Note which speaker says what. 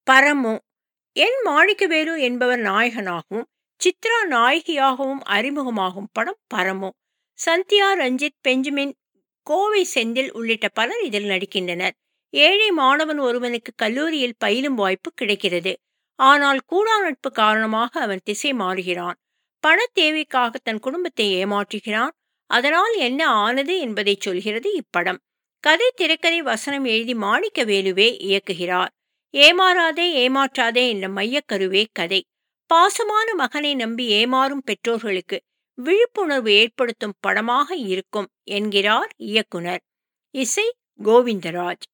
Speaker 1: பரமு என் மாணிக்கவேலு என்பவர் நாயகனாகவும் சித்ரா நாயகியாகவும் அறிமுகமாகும் படம் பரமு சந்தியா ரஞ்சித் பெஞ்சமின் கோவை செந்தில் உள்ளிட்ட பலர் இதில் நடிக்கின்றனர் ஏழை மாணவன் ஒருவனுக்கு கல்லூரியில் பயிலும் வாய்ப்பு கிடைக்கிறது ஆனால் கூடா நட்பு காரணமாக அவன் திசை மாறுகிறான் பண தேவைக்காக தன் குடும்பத்தை ஏமாற்றுகிறான் அதனால் என்ன ஆனது என்பதை சொல்கிறது இப்படம் கதை திரைக்கதை வசனம் எழுதி மாணிக்க வேலுவே இயக்குகிறார் ஏமாறாதே ஏமாற்றாதே என்ற மையக்கருவே கதை பாசமான மகனை நம்பி ஏமாறும் பெற்றோர்களுக்கு விழிப்புணர்வு ஏற்படுத்தும் படமாக இருக்கும் என்கிறார் இயக்குனர் இசை கோவிந்தராஜ்